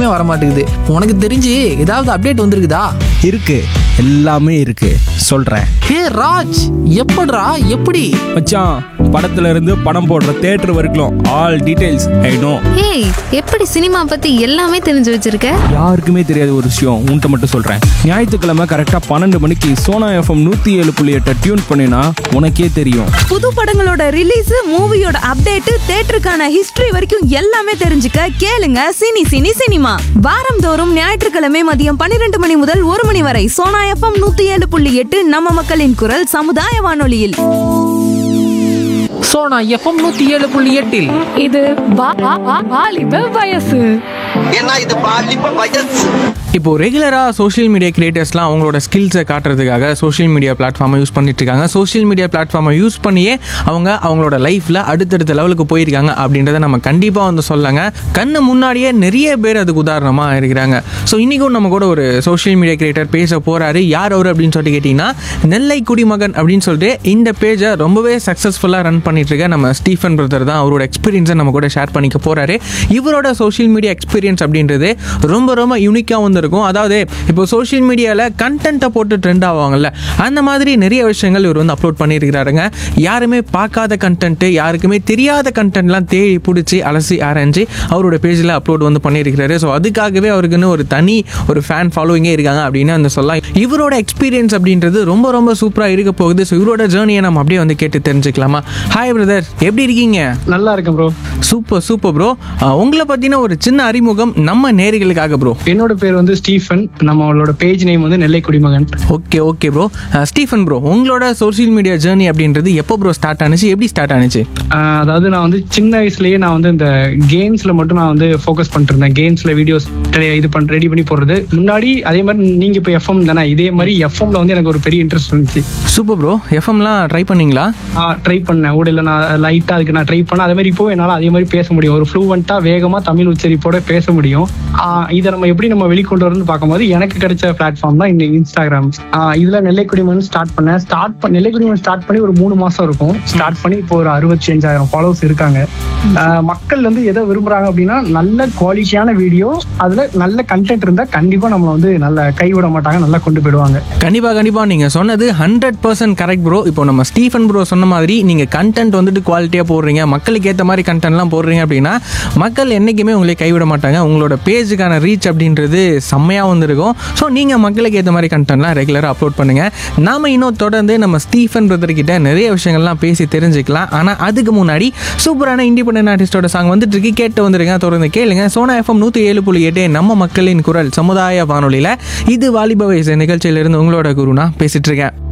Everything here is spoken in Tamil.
எதுவுமே வர மாட்டேங்குது உனக்கு தெரிஞ்சு ஏதாவது அப்டேட் வந்திருக்குதா இருக்கு எல்லாமே இருக்கு சொல்றேன் ஹே ராஜ் எப்படிடா எப்படி மச்சான் படத்துல இருந்து படம் போடுற தேட்டர் வரைக்கும் ஆல் டீடைல்ஸ் ஐ நோ ஏய் எப்படி சினிமா பத்தி எல்லாமே தெரிஞ்சு வச்சிருக்க யாருக்குமே தெரியாத ஒரு விஷயம் உன்கிட்ட மட்டும் சொல்றேன் ஞாயிற்றுக்கிழமை கரெக்டா பன்னெண்டு மணிக்கு சோனா எஃப்எம் நூத்தி ஏழு புள்ளி எட்டை டியூன் பண்ணினா உனக்கே தெரியும் புது படங்களோட ரிலீஸ் மூவியோட அப்டேட் தேட்டருக்கான ஹிஸ்டரி வரைக்கும் எல்லாமே தெரிஞ்சுக்க கேளுங்க சினி சினி சினிமா வாரந்தோறும் ஞாயிற்றுக்கிழமை மதியம் பன்னிரண்டு மணி முதல் ஒரு மணி வரை சோனா எஃப்எம் நூத்தி ஏழு புள்ளி எட்டு நம்ம மக்களின் குரல் சமுதாய வானொலியில் சோனா எஃப்எம் நூத்தி ஏழு புள்ளி எட்டில் இது வா- வா- வா- வாலிப வயசு ஏன்னா இது பாலிப்ப வயசு இப்போ ரெகுலராக சோஷியல் மீடியா கிரியேட்டர்ஸ்லாம் அவங்களோட ஸ்கில்ஸை காட்டுறதுக்காக சோஷியல் மீடியா பிளாட்ஃபார்மை யூஸ் பண்ணிட்டு இருக்காங்க சோஷியல் மீடியா பிளாட்ஃபார்மை யூஸ் பண்ணியே அவங்க அவங்களோட லைஃப்பில் அடுத்தடுத்த லெவலுக்கு போயிருக்காங்க அப்படின்றத நம்ம கண்டிப்பாக வந்து சொல்லாங்க கண்ணு முன்னாடியே நிறைய பேர் அதுக்கு உதாரணமாக இருக்கிறாங்க ஸோ இன்றைக்கும் நம்ம கூட ஒரு சோஷியல் மீடியா கிரியேட்டர் பேச போகிறாரு யார் அவர் அப்படின்னு சொல்லிட்டு கேட்டிங்கன்னா நெல்லை குடிமகன் அப்படின்னு சொல்லிட்டு இந்த பேஜை ரொம்பவே சக்ஸஸ்ஃபுல்லாக ரன் பண்ணிட்டு இருக்க நம்ம ஸ்டீஃபன் பிரதர் தான் அவரோட எக்ஸ்பீரியன்ஸை நம்ம கூட ஷேர் பண்ணிக்க போகிறாரு இவரோட சோஷியல் மீடியா எக்ஸ்பீரியன்ஸ் அப்படின்றது ரொம்ப ரொம்ப யூனிக்காக வந்திருக்கும் அதாவது இப்போ சோஷியல் மீடியாவில் கண்டென்ட்டை போட்டு ட்ரெண்ட் ஆவாங்கல்ல அந்த மாதிரி நிறைய விஷயங்கள் இவர் வந்து அப்லோட் பண்ணியிருக்கிறாருங்க யாருமே பார்க்காத கண்டென்ட்டு யாருக்குமே தெரியாத கண்டென்ட்லாம் தேடி பிடிச்சி அலசி ஆராய்ஞ்சு அவரோட பேஜில் அப்லோட் வந்து பண்ணியிருக்கிறாரு ஸோ அதுக்காகவே அவருக்குன்னு ஒரு தனி ஒரு ஃபேன் ஃபாலோவிங்கே இருக்காங்க அப்படின்னு அந்த சொல்லலாம் இவரோட எக்ஸ்பீரியன்ஸ் அப்படின்றது ரொம்ப ரொம்ப சூப்பராக இருக்க போகுது ஸோ இவரோட ஜேர்னியை நம்ம அப்படியே வந்து கேட்டு தெரிஞ்சுக்கலாமா ஹாய் பிரதர் எப்படி இருக்கீங்க நல்லா இருக்கேன் ப்ரோ சூப்பர் சூப்பர் ப்ரோ உங்களை பற்றின ஒரு சின்ன அறிமுகம் நம்ம நேர்களுக்காக ப்ரோ என்னோட பேர் வந்து ஸ்டீஃபன் நம்மளோட பேஜ் நேம் வந்து நெல்லை குடிமகன் okay okay bro Stephen bro உங்களோட சோஷியல் மீடியா ஜேர்னி அப்படின்றது எப்போ ப்ரோ ஸ்டார்ட் ஆனுச்சு எப்படி ஸ்டார்ட் ஆனுச்சு ஆஹ் அதாவது நான் வந்து சின்ன வயசுலயே நான் வந்து இந்த கேம்ஸ்ல மட்டும் நான் வந்து ஃபோக்கஸ் பண்ணிட்டு இருந்தேன் கேம்ஸ்ல வீடியோஸ் இது பண்ண ரெடி பண்ணி போடுறது முன்னாடி அதே மாதிரி நீங்க இப்போ எஃப்எம் தானே இதே மாதிரி எஃப்எம்ல வந்து எனக்கு ஒரு பெரிய இன்ட்ரெஸ்ட் இருந்துச்சு சூப்பர் ப்ரோ எஃப்எம்லாம் ட்ரை பண்ணீங்களா ட்ரை பண்ணேன் ஊடல நான் லைட்டா அதுக்கு நான் ட்ரை பண்ணேன் அதே மாதிரி இப்போ என்னால அதே மாதிரி பேச முடியும் ஒரு ஃப்ளூவெண்டா வேகமா தமிழ் உச்சரிப்போட பேச முடியும் ஆஹ் இதை நம்ம எப்படி நம்ம வெளிக்கொண்டு வரணும்னு பார்க்கும்போது எனக்கு கிடைச்ச பிளாட்ஃபார்ம் தான் இந்த இன்ஸ்டாகிராம் ஆஹ் இதுல நெல்லைக்குடிமன் ஸ்டார்ட் பண்ணேன் ஸ்டார்ட் பண்ண நெல்லைக்குடிமன் ஸ்டார்ட் பண்ணி ஒரு மூணு மாசம் இருக்கும் ஸ்டார்ட் பண்ணி இப்போ ஒரு அறுபத்தி அஞ்சாயிரம் ஃபாலோவர்ஸ் இருக்காங்க ஆஹ் மக்கள் வந்து எதை விரும்புறாங்க அப்படின்னா நல்ல குவாலிட்டியான வீடியோ அதுல நல்ல கண்டென்ட் இருந்தா கண்டிப்பா நம்மள வந்து நல்ல கைவிட மாட்டாங்க நல்லா கொண்டு போயிடுவாங்க கண்டிப்பாக கண்டிப்பாக நீங்கள் சொன்னது ஹண்ட்ரட் பர்சன்ட் கரெக்ட் ப்ரோ இப்போ நம்ம ஸ்டீஃபன் ப்ரோ சொன்ன மாதிரி நீங்கள் கண்டென்ட் வந்துட்டு குவாலிட்டியாக போடுறீங்க மக்களுக்கு ஏற்ற மாதிரி கண்டென்ட்லாம் போடுறீங்க அப்படின்னா மக்கள் என்றைக்குமே உங்களை கைவிட மாட்டாங்க உங்களோட பேஜுக்கான ரீச் அப்படின்றது செம்மையாக வந்திருக்கும் ஸோ நீங்கள் மக்களுக்கு ஏற்ற மாதிரி கண்டென்ட்லாம் ரெகுலராக அப்லோட் பண்ணுங்கள் நாம இன்னும் தொடர்ந்து நம்ம ஸ்டீஃபன் பிரதர் கிட்ட நிறைய விஷயங்கள்லாம் பேசி தெரிஞ்சுக்கலாம் ஆனால் அதுக்கு முன்னாடி சூப்பரான இண்டிபெண்டன்ட் ஆர்டிஸ்டோட சாங் வந்துட்டு இருக்கு கேட்டு வந்துருங்க தொடர்ந்து கேளுங்க சோனா எஃப்எம் நூற்றி ஏழு புள்ளி எட்டு நம்ம மக்களின் குரல் சமுதாய வானொலியில் இது வாலிப வயசு நிகழ்ச்சியிலிருந்து உங்களோட குருனா பேசிட்டு இருக்கேன்